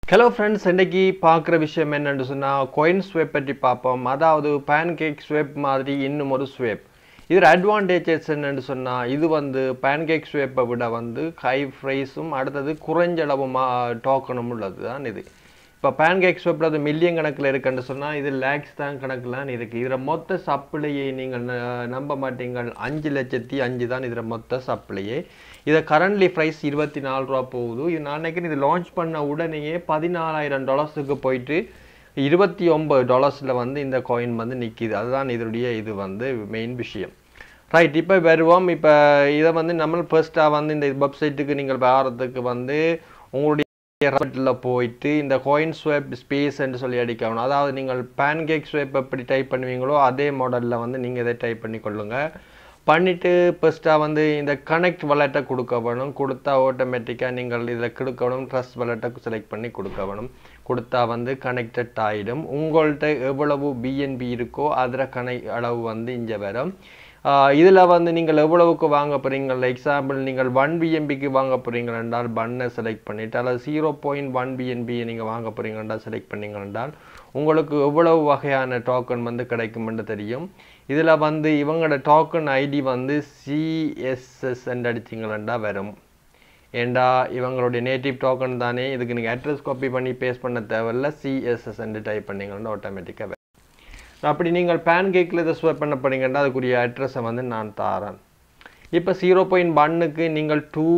hello friends இன்றைக்கி பார்க்குற விஷயம் என்னன்னு சொன்னால் coin ஸ்வேப் பற்றி பார்ப்போம் அதாவது பேன்கேக் ஸ்வேப் மாதிரி இன்னும் ஒரு ஸ்வேப் இதில் அட்வான்டேஜஸ் என்னன்னு சொன்னால் இது வந்து பேன்கேக் ஸ்வேப்பை விட வந்து ஹை ப்ரைஸும் அடுத்தது குறைஞ்சளவு மா டோக்கனும் உள்ளது தான் இது இப்போ பேன்கேக் ஸ்வேப்பில் அது மில்லியன் கணக்கில் இருக்குன்னு சொன்னால் இது லேக்ஸ் தான் கணக்கில் இருக்குது இதில் மொத்த சப்ளையை நீங்கள் ந- நம்ப மாட்டீங்கள் அஞ்சு லட்சத்தி அஞ்சு தான் இதில் மொத்த சப்ளையே இதை கரண்ட்லி ப்ரைஸ் இருபத்தி நாலு ரூபா போகுது இது நான் நினைக்கிறேன் இது லான்ச் பண்ண உடனேயே பதினாலாயிரம் டாலர்ஸுக்கு போயிட்டு இருபத்தி ஒம்பது டாலர்ஸில் வந்து இந்த காயின் வந்து நிற்கிது அதுதான் இதனுடைய இது வந்து மெயின் விஷயம் ரைட் இப்போ வருவோம் இப்போ இதை வந்து நம்ம ஃபர்ஸ்ட்டாக வந்து இந்த வெப்சைட்டுக்கு நீங்கள் வாரத்துக்கு வந்து உங்களுடைய ராபிட்டில் போயிட்டு இந்த காயின் ஸ்வேப் ஸ்பேஸ் என்று சொல்லி அடிக்கணும் அதாவது நீங்கள் பேன்கேக் ஸ்வேப் எப்படி டைப் பண்ணுவீங்களோ அதே மாடலில் வந்து நீங்கள் இதை டைப் பண்ணி கொள்ளுங்க பண்ணிவிட்டு ஃபஸ்ட்டாக வந்து இந்த கனெக்ட் வலட்டை கொடுக்க வேணும் கொடுத்தா ஆட்டோமேட்டிக்காக நீங்கள் இதில் கொடுக்கணும் ட்ரஸ்ட் வலட்டை செலக்ட் பண்ணி கொடுக்க வேணும் கொடுத்தா வந்து கனெக்டட் ஆகிடும் உங்கள்கிட்ட எவ்வளவு பிஎன்பி இருக்கோ அதில் கனை அளவு வந்து இங்கே வரும் இதில் வந்து நீங்கள் எவ்வளவுக்கு வாங்க போகிறீங்க எக்ஸாம்பிள் நீங்கள் ஒன் பிஎம்பிக்கு வாங்க போகிறீங்க என்றால் பன்னை செலக்ட் பண்ணிவிட்டு அல்லது ஜீரோ பாயிண்ட் ஒன் பிஎன்பி நீங்கள் வாங்க போகிறீங்க என்றால் செலக்ட் பண்ணீங்க என்றால் உங்களுக்கு எவ்வளவு வகையான டோக்கன் வந்து கிடைக்கும்னு தெரியும் இதில் வந்து இவங்களோட டோக்கன் ஐடி வந்து சிஎஸ்எஸ் என்று அடிச்சிங்களா வரும் ஏண்டா இவங்களுடைய நேட்டிவ் டோக்கன் தானே இதுக்கு நீங்கள் அட்ரஸ் காப்பி பண்ணி பேஸ்ட் பண்ண தேவையில்ல சிஎஸ்எஸ் என்று டைப் பண்ணீங்கன்னா ஆட்டோமேட்டிக்காக அப்படி நீங்கள் பேன் கேக்கில் இதை ஸ்வைப் பண்ண போறீங்கன்னா அதுக்குரிய அட்ரஸை வந்து நான் தாரேன் இப்போ ஜீரோ பாயிண்ட் ஒன்னுக்கு நீங்கள் டூ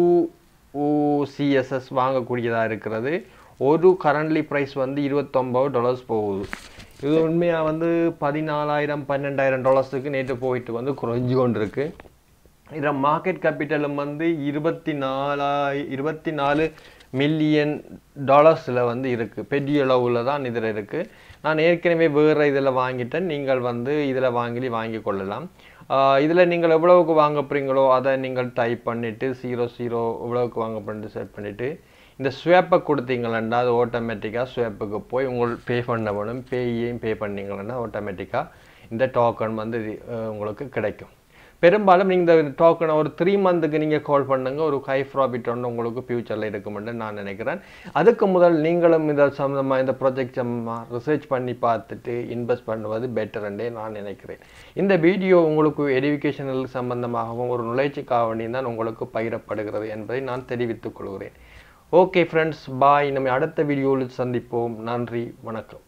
சிஎஸ்எஸ் வாங்கக்கூடியதாக இருக்கிறது ஒரு கரண்ட்லி ப்ரைஸ் வந்து இருபத்தொம்பது டாலர்ஸ் போகுது இது உண்மையாக வந்து பதினாலாயிரம் பன்னெண்டாயிரம் டாலர்ஸுக்கு நேற்று போயிட்டு வந்து குறைஞ்சு கொண்டு இருக்கு இதில் மார்க்கெட் கேபிட்டலும் வந்து இருபத்தி நாலாய் இருபத்தி நாலு மில்லியன் டாலர்ஸில் வந்து இருக்குது பெரிய அளவில் தான் இதில் இருக்குது நான் ஏற்கனவே வேறு இதில் வாங்கிட்டேன் நீங்கள் வந்து இதில் வாங்கி வாங்கி கொள்ளலாம் இதில் நீங்கள் எவ்வளவுக்கு வாங்க போகிறீங்களோ அதை நீங்கள் டைப் பண்ணிவிட்டு ஜீரோ ஜீரோ எவ்வளவுக்கு வாங்க பண்ணிட்டு செட் பண்ணிவிட்டு இந்த ஸ்வேப்பை கொடுத்தீங்களா அது ஆட்டோமேட்டிக்காக ஸ்வேப்புக்கு போய் உங்கள் பே பண்ண வேணும் பேயையும் பே பண்ணீங்கன்னா ஆட்டோமேட்டிக்காக இந்த டோக்கன் வந்து இது, அஹ், உங்களுக்கு கிடைக்கும் பெரும்பாலும் நீங்கள் இந்த டோக்கனை ஒரு த்ரீ மந்த்துக்கு நீங்கள் கால் பண்ணுங்க ஒரு ஹை ப்ராஃபிட் ஒன்று உங்களுக்கு ஃப்யூச்சரில் இருக்குமென்று நான் நினைக்கிறேன் அதுக்கு முதல் நீங்களும் இதை சம்மந்தமாக இந்த ப்ராஜெக்ட் சம்மந்தமாக ரிசர்ச் பண்ணி பார்த்துட்டு இன்வெஸ்ட் பண்ணுவது பெட்டர்ன்றே நான் நினைக்கிறேன் இந்த வீடியோ உங்களுக்கு எடுகேஷனல் சம்பந்தமாகவும் ஒரு நுழைச்சிக்காக வேண்டியும் தான் உங்களுக்கு பகிரப்படுகிறது என்பதை நான் தெரிவித்துக் கொள்கிறேன் ஓகே ஃப்ரெண்ட்ஸ் பாய் நம்ம அடுத்த வீடியோவில் சந்திப்போம் நன்றி வணக்கம்